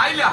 ആയില്ല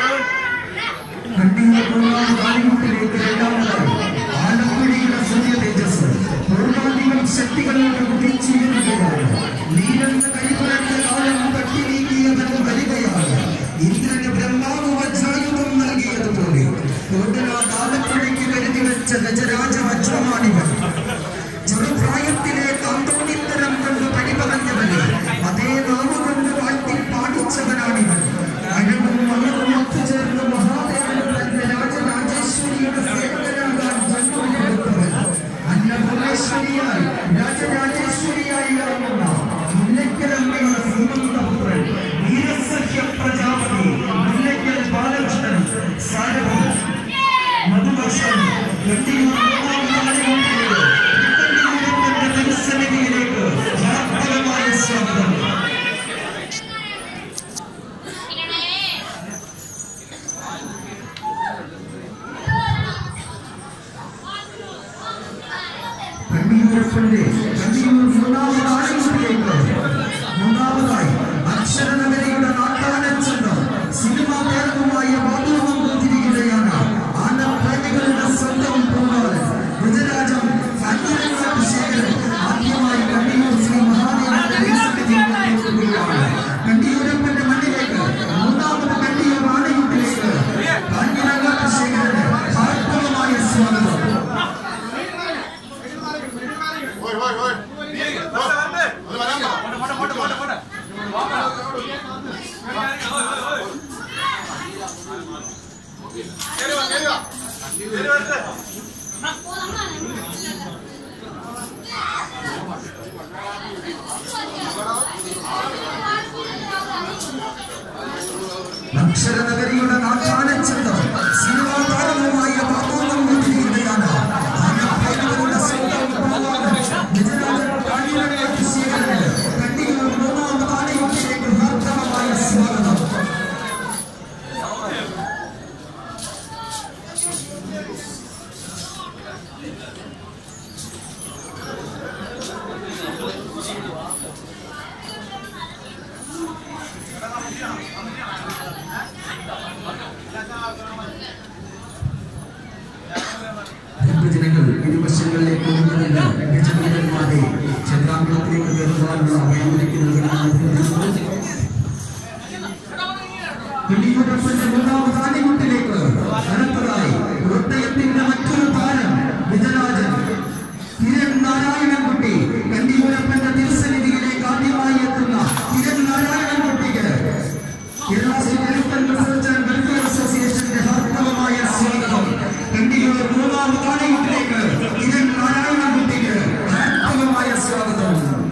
കണ്ണീർപൂർണ്ണ കാലിമുട്ടിലേക്ക് രണ്ടാമതായി ആലപ്പുഴയുടെ സൂര്യ തേജസ് പൂർവാധികം ശക്തികളോട് ഉദിച്ചിരുന്നതാണ് നീരന്ന കരിപുരണ്ട കാലം തട്ടി നീക്കിയവൻ വരികയാണ് ഇന്ദ്രന് ബ്രഹ്മാവ് വജ്രായുധം നൽകിയതുപോലെ തൊണ്ടനാ ആലപ്പുഴയ്ക്ക് കരുതി വെച്ച ഗജരാജ വജ്രമാണിവൻ ചെറുപ്രായത്തിലെ തന്തോന്നിത്തരം കൊണ്ട് പരിപറഞ്ഞവന് അതേ നാമ കൊണ്ട് വാഴ്ത്തി പാടിച്ചവനാണിവൻ അഴകും മണവും ഒത്തുചേർന്ന് മഹാദേവൻ തന്റെ രാജരാജേശ്വരിയുടെ സേവകനാകാൻ ജന്മമെടുത്തവൻ അന്നപൂർണേശ്വരിയായി രാജരാജേശ്വരിയായി ഇറങ്ങുന്ന മുല്ലയ്ക്കലമ്മയുടെ ശ്രീമന്തപുത്രൻ വീരസഖ്യ പ്രജാപതി മുല്ലയ്ക്കൽ ബാലകൃഷ്ണൻ സാരഥി മധുവർഷൻ തിരുസന്നിധിയിലേക്ക് യാത്രമായ സ്വാഗതം കണ്ണീരപ്പന്റെ കണ്ണീർ മൂന്നാമത് ആശുപത്രിയിലേക്ക് മൂന്നാമതായി അക്ഷരനഗരിയുടെ നാട്ടാനച്ചെന്ന് സിനിമാ താരവുമായ ബാബു നമ്പൂതിരിക്കുകയാണ് ആനപ്രേമികളുടെ സ്വന്തം പൂവാലൻ ഗുജരാജം ഫാക്ടറിശേഖരൻ ആദ്യമായി കണ്ണീർ ശ്രീ മഹാദേവന്റെ ദേശത്തിലേക്ക് കണ്ണീരപ്പന്റെ മണ്ണിലേക്ക് മൂന്നാമത് കണ്ണീർ ആണയുട്ടിലേക്ക് കാഞ്ഞിരങ്ങാട്ടശേഖരന് ഭാർഗവമായ സ്വാഗതം ഓയ് ഓയ് ഓയ് അത് വരാൻ പറ കേറി വാ കേറി വാ അക്ഷരനഗരിയുടെ നാട്ടാനച്ചന്തം സിനിമാ താരവുമായ ബാബു നമ്പൂതിരിയുടെയാണ് ആനപ്രേമികളുടെ സ്വന്തം പൂവാലൻ ഗജരാജൻ കാഞ്ഞിരങ്ങാട്ട് ശേഖരന് കണ്ണീർ മൂന്നാമത് ആനയുട്ടിലേക്ക് ഹാർദവമായ സ്വാഗതം ഭക്തജനങ്ങൾ ഇരുവശങ്ങളിലേക്ക് ഒന്നുമില്ല ഗജവീരന്മാരെ ചന്ദ്രാംഗത്തിലേക്ക് കയറുവാനുള്ള അഭയമൊരുക്കി നൽകണമെന്ന് പിടിയുടപ്പന്റെ മൂന്നാമത് ആനയുട്ടിലേക്ക് അടുത്തതായി കോട്ടയത്തിന്റെ മറ്റൊരു താരം വിജയരാജൻ കിരൺ നാരായണൻകുട്ടി കണ്ടിയൂരപ്പന്റെ തിരുസന്നിധിയിലേക്ക് ആദ്യമായി എത്തുന്ന കിരൺ നാരായണൻകുട്ടിക്ക് Kerala state health research and welfare അസോസിയേഷന്റെ ഹാർദവമായ സ്വാഗതം കണ്ടിയൂർ മൂന്നാമത് ആനയുട്ടിലേക്ക് കിരൺ നാരായണൻകുട്ടിക്ക് ഹാർദവമായ സ്വാഗതം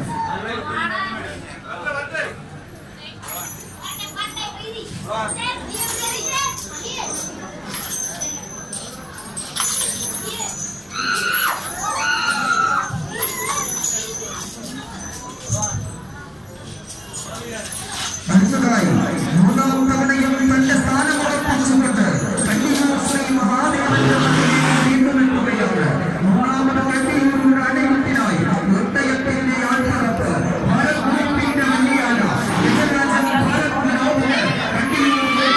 അടുത്തതായി മൂന്നാം തവണയും തന്റെ സ്ഥാനം ഉറപ്പിച്ചുകൊണ്ട് കണ്ണിയൂർ ശ്രീ മഹാദേവന്റെ മണ്ണിലേക്ക് വീണ്ടും എത്തുകയാണ് മൂന്നാമത് കണ്ണിയൂരിന്റെ അടയത്തിനായി ഒട്ടയത്തിന്റെ യാത്രപ്പ് ഭാരത് ഗ്രൂപ്പിന്റെ മല്ലിയാന വിജയരാജൻ ഭാരത് വിനോദിന് കണ്ണിയൂർ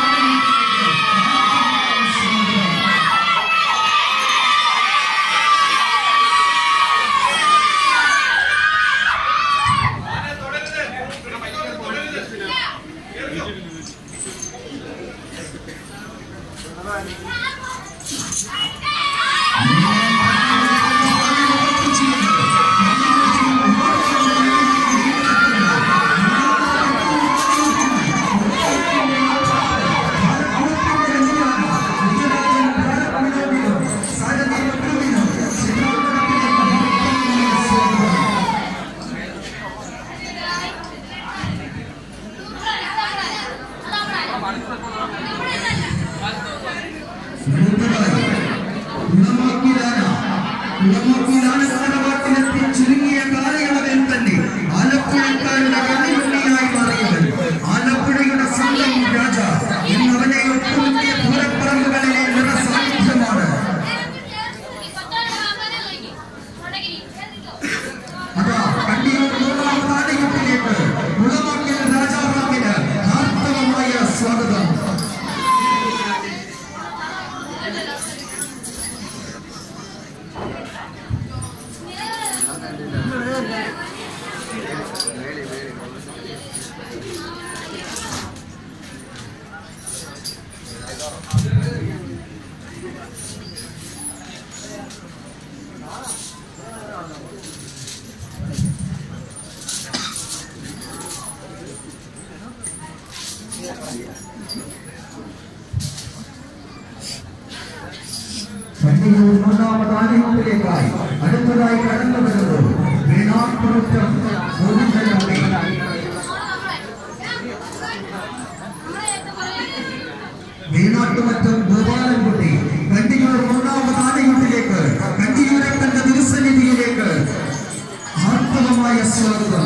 ചുരുങ്ങിയ കാലയളവിൽ തന്നെ ആലപ്പുഴക്കാരുടെ കണ്ണിമുള്ളിയായി മാറിയവൻ ആലപ്പുഴയുടെ സ്വന്തം രാജ ഇന്നവനെ ഒട്ടുമുട്ടിയ പൂരപ്പറമ്പുകളിലെ നിറസാന്നിധ്യമാണ് അതാ കണ്ണിയൂർ മൂന്നാം താലയുട്ടിലേക്ക് മുളമക്കൽ രാജാറാമിന് ഹാർദവമായ സ്വാഗതം കണ്ടിയൂർ മൂന്നാമത് ആലയത്തിലേക്കായി അടുത്തതായി കടന്നു വരുന്നത് വീണാപ്പുറത്തം ഗോവിന്ദനാമി വീണാട്ടുമറ്റം ഗോപാലൻകുട്ടി കണ്ടിയൂർ മൂന്നാമത് ആലയത്തിലേക്ക് കണ്ടിയൂരെ കണ്ട ദിവസനിധിയിലേക്ക് ആർത്തവമായ സ്വാഗതം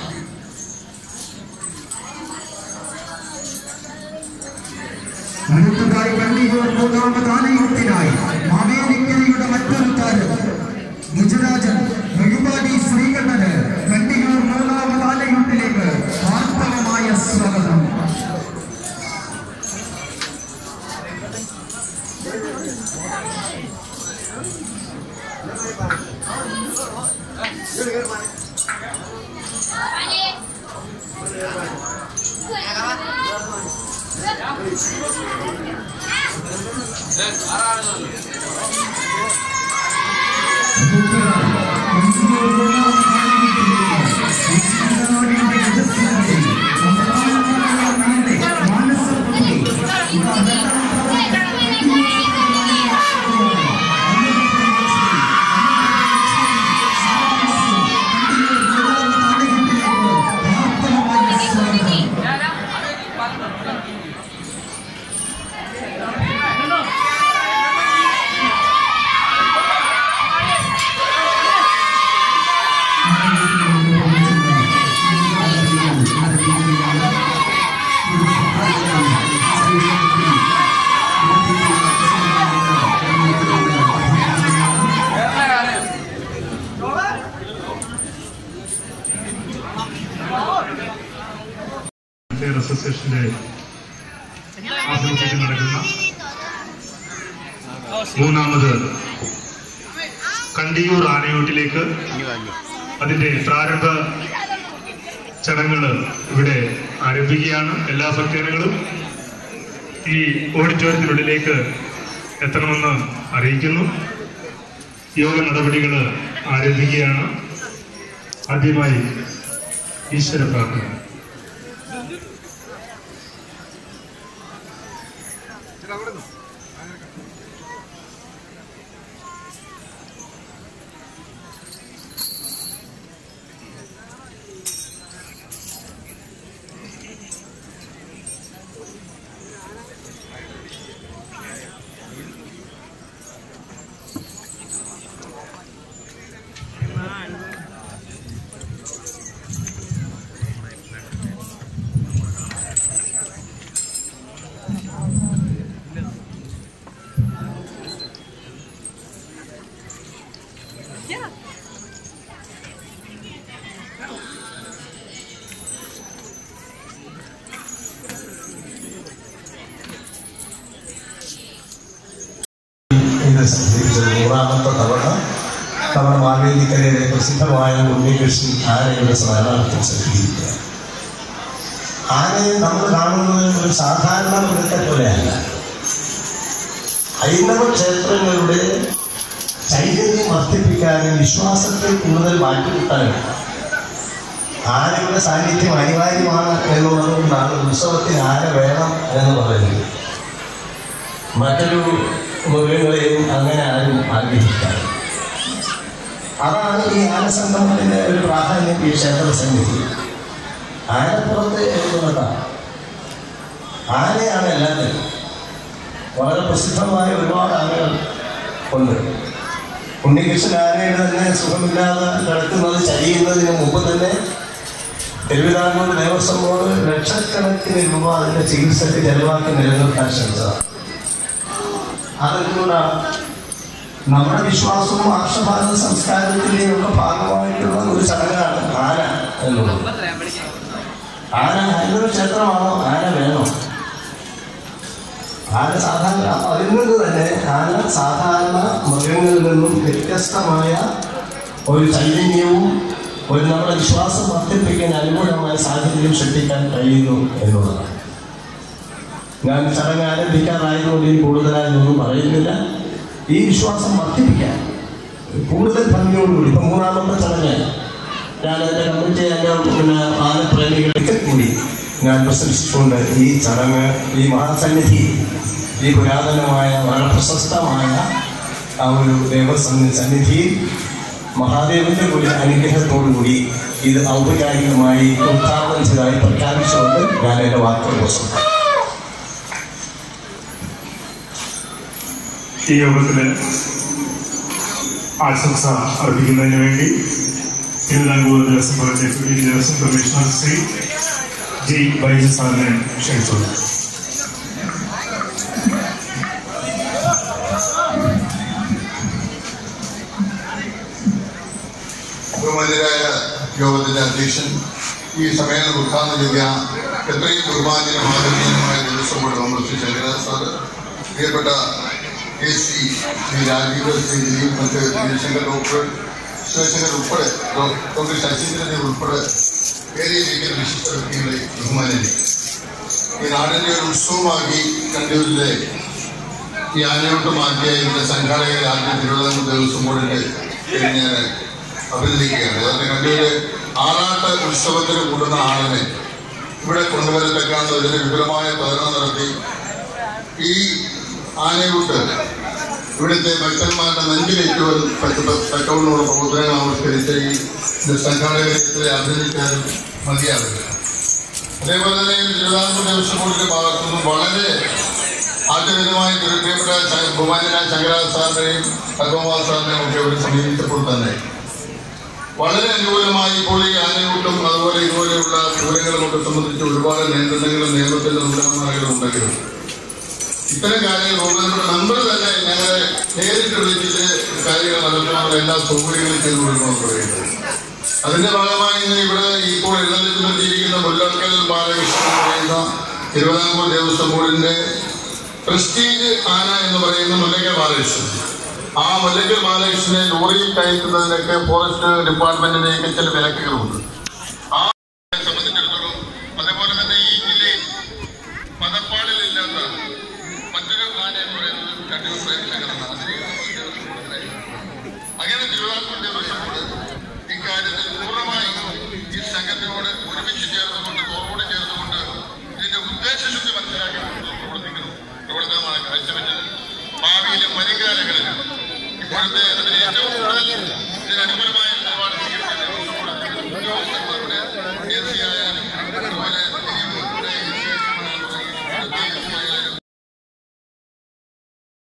അടുത്തതായി കണ്ടിയൂർ മൂന്നാമത് ആലയത്തിനായി മാവേലിക്കരയുടെ മറ്റൊരു താരം ഗുജരാജൻ വഴിപാടി ശ്രീകണ്ഠന് കണ്ടിയൂർ മൂന്നാമത് ആലയത്തിലേക്ക് ആർത്തവമായ സ്വാഗതം വെൽഫെയർ അസോസിയേഷന്റെ ആഭിമുഖ്യത്തിൽ നടക്കുന്ന മൂന്നാമത് കണ്ടിയൂർ ആനയൂട്ടിലേക്ക് അതിന്റെ പ്രാരംഭ ചടങ്ങുകൾ ഇവിടെ ആരംഭിക്കുകയാണ് എല്ലാ ഭക്തജനങ്ങളും ഈ ഓഡിറ്റോറിയത്തിനുള്ളിലേക്ക് എത്തണമെന്ന് അറിയിക്കുന്നു യോഗ നടപടികൾ ആരംഭിക്കുകയാണ് ആദ്യമായി ഈശ്വര പ്രാർത്ഥന ഇത് സംഘടിപ്പിച്ചത് നൂറാമത്തെ തവണ തവണ മാവേലിക്കരയിലെ പ്രസിദ്ധമായ ഉണ്ണികൃഷ്ണൻ ആനയുടെ സ്മരണാർത്ഥം സംഘടിപ്പിക്കുക ആനയെ നമ്മൾ കാണുന്നത് ഒരു സാധാരണ മൃഗത്തെ പോലെയല്ല ഹൈന്ദവ ക്ഷേത്രങ്ങളുടെ ചൈതന്യം വർദ്ധിപ്പിക്കാനും വിശ്വാസത്തെ കൂടുതൽ മാറ്റിവിട്ടാനും ആനയുടെ സാന്നിധ്യം അനിവാര്യമാണ് എന്നുള്ളത് കൊണ്ടാണ് ഉത്സവത്തിന് ആന വേണം എന്ന് പറയുന്നത് മറ്റൊരു മൃഗങ്ങളെയും അങ്ങനെ ആരും ആഗ്രഹിക്കാറ് അതാണ് ഈ ആനസംഗമത്തിന്റെ ഒരു പ്രാധാന്യം ഈ ക്ഷേത്ര സന്നിധി ആനപ്പുറത്ത് എന്നുള്ളതാണ് ആനയാണ് എല്ലാത്തിനും വളരെ പ്രസിദ്ധമായ ഒരുപാട് ആനകൾ ഉണ്ട് ഉണ്ണികൃഷ്ണൻ ആനയുടെ തന്നെ സുഖമില്ലാതെ കിടക്കുന്നത് ചരിയുന്നതിന് മുമ്പ് തന്നെ തിരുവിതാംകൂർ ദേവസ്വം ബോർഡ് ലക്ഷക്കണക്കിന് രൂപ അതിന്റെ ചികിത്സയ്ക്ക് ചെലവാക്കി നിലനിർത്താൻ ശ്രമിച്ചതാണ് അതെന്തുകൊണ്ടാണ് നമ്മുടെ വിശ്വാസവും ആർഷഭാരത സംസ്കാരത്തിന്റെയും ഒക്കെ ഭാഗമായിട്ടുള്ള ഒരു ചടങ്ങാണ് ആന എന്നുള്ളത് ആന ഹൈന്ദവ ക്ഷേത്രമാണോ ആന വേണോ ആന സാധാരണ അതിൽ നിന്ന് തന്നെ ആന സാധാരണ മൃഗങ്ങളിൽ നിന്നും വ്യത്യസ്തമായ ഒരു ചൈതന്യവും ഒരു നമ്മുടെ വിശ്വാസം വർദ്ധിപ്പിക്കാൻ അനുകൂലമായ സാഹചര്യം സൃഷ്ടിക്കാൻ കഴിയുന്നു എന്നുള്ളതാണ് ഞാൻ ചടങ്ങ് ആരംഭിക്കാറായതുകൊണ്ട് ഇനി കൂടുതലായി ഒന്നും പറയുന്നില്ല ഈ വിശ്വാസം വർദ്ധിപ്പിക്കാൻ കൂടുതൽ ഭംഗിയോടുകൂടി ഇപ്പം മൂന്നാമത്തെ ചടങ്ങ് ഞാൻ എൻ്റെ കമ്മിറ്റി എൻ്റെ പിന്നെ ആനപ്രേമികളൊക്കെ കൂടി ഞാൻ പ്രശംസിച്ചുകൊണ്ട് ഈ ചടങ്ങ് ഈ മഹാസന്നിധി ഈ പുരാതനമായ വളരെ പ്രശസ്തമായ ആ ഒരു ദേവസന്നി സന്നിധിയിൽ മഹാദേവന്റെ കൂടി അനുഗ്രഹത്തോടുകൂടി ഇത് ഔപചാരികമായി ഉദ്ഘാടനം ചെയ്തതായി പ്രഖ്യാപിച്ചുകൊണ്ട് ഞാൻ എൻ്റെ വാക്കുകൾ പ്രസംഗിക്കും ഈ യോഗത്തില് ആശംസ അർപ്പിക്കുന്നതിന് വേണ്ടി Thiruvithamkoor Devaswom board deputy Devaswom commissioner Shri G Baiju സാറിനെ ക്ഷണിച്ചോളൂ ബഹുമാന്യരായ യോഗത്തിന്റെ അധ്യക്ഷൻ ഈ സമ്മേളനം ഉദ്ഘാടനം ചെയ്ത എത്രയും ബഹുമാന്യനും ആദരണീയനുമായ Devaswom board member Shri Sankaraj sir പ്രിയപ്പെട്ട കെ സി ശ്രീ രാജീവ് ശ്രീ ദിലീപ് മറ്റ് ശിവശങ്കർ ഡോക്ടർ ശിവശങ്കർ ഉൾപ്പെടെ ഡോ- ഡോക്ടർ ശശീന്ദ്രനെ ഉൾപ്പെടെ പേരിയിരിക്കുന്ന വിശിഷ്ട വ്യക്തികളെ ബഹുമാനരെ ഈ നാടിന്റെ ഒരു ഉത്സവമാക്കി കണ്ണൂരിലെ ഈ ആനയോട്ട് മാറ്റിയ ഇതിന്റെ സംഘാടകരെ ആദ്യം തിരുവിതാംകൂർ ദേവസ്വം ബോർഡിന്റെ പേര് ഞാൻ അഭിനന്ദിക്കുകയാണ് അതിന്റെ കണ്ണൂര് ആറാട്ട് ഉത്സവത്തിന് കൂടുന്ന ആളിനെ ഇവിടെ കൊണ്ടുവരത്തക്കാണ് ഇതിന് വിപുലമായ പ്രചരണം നടത്തി ഈ ആനയൂട്ട് ഇവിടുത്തെ ഭക്തന്മാരുടെ നെഞ്ചിലേറ്റുവാൻ തക്കവണ്ണമുള്ള പ്രവർത്തനങ്ങൾ ആവിഷ്കരിച്ച ഈ ഇത് സംഘാടകരെ എത്ര അഭിനന്ദിക്കാനും മതിയാവില്ല അതേപോലെ തന്നെ ഈ തിരുവിതാംകൂർ ദേവസ്വം ബോർഡിന്റെ ഭാഗത്തുനിന്നും വളരെ ആദ്യവിധമായി പ്രിയപ്പെട്ട ശ- ബഹുമാനായ ശങ്കരാജ് സാറിനെയും പത്മവാ സാറിനെയും ഒക്കെ അവർ സമീപിച്ചപ്പോൾ തന്നെ വളരെ അനുകൂലമായി ഇപ്പോൾ ഈ ആനയൂട്ടും അതുപോലെ ഇതുപോലെയുള്ള ദൂരങ്ങളും ഒക്കെ സംബന്ധിച്ച് ഒരുപാട് നിയന്ത്രണങ്ങളും നിയമത്തിന്റെ നൂലാമാലകളും ഉണ്ടെങ്കിലും ഇത്തരം കാര്യങ്ങൾ ബഹുമാനപ്പെട്ട മെമ്പർ തന്നെ ഞങ്ങളെ നേരിട്ട് വിളിച്ചിട്ട് കാര്യങ്ങൾ നടത്താനുള്ള എല്ലാ സൗകര്യങ്ങളും ചെയ്തു കൊടുക്കണമെന്ന് പറയുന്നത് അതിന്റെ ഭാഗമായി ഇന്ന് ഇവിടെ ഇപ്പോൾ എഴുന്നള്ളിച്ച് നിർത്തിയിരിക്കുന്ന മുല്ലക്കൽ ബാലകൃഷ്ണൻ എന്ന് പറയുന്ന തിരുവിതാംകൂർ ദേവസ്വം ബോർഡിന്റെ പ്രസ്റ്റീജ് ആന എന്ന് പറയുന്ന മുല്ലക്കൽ ബാലകൃഷ്ണൻ ആ മുല്ലക്കൽ ബാലകൃഷ്ണനെ ലോറിയിൽ കയറ്റുന്നതിനൊക്കെ ഫോറസ്റ്റ് ഡിപ്പാർട്ട്മെന്റിന്റെയൊക്കെ ചില വിലക്കുകളുണ്ട് ആ സംബന്ധിച്ചിടത്തോളം അതേപോലെ തന്നെ ഈ ജില്ലയിൽ മതപ്പാടിലില്ലാത്ത മറ്റൊരു ആന എന്ന് പറയുന്നത് കണ്ണൂർ പ്രേക്ഷകരാണ് അതിനെ ദേവസ്വം ബോർഡിനായിരുന്നു. അങ്ങനെ തിരുവിതാംകൂർ ദേവസ്വം ബോർഡ് ഇക്കാര്യത്തിൽ പൂർണ്ണമായി ഈ സംഘത്തിനോട് ഒരുമിച്ച് ചേർന്നുകൊണ്ട്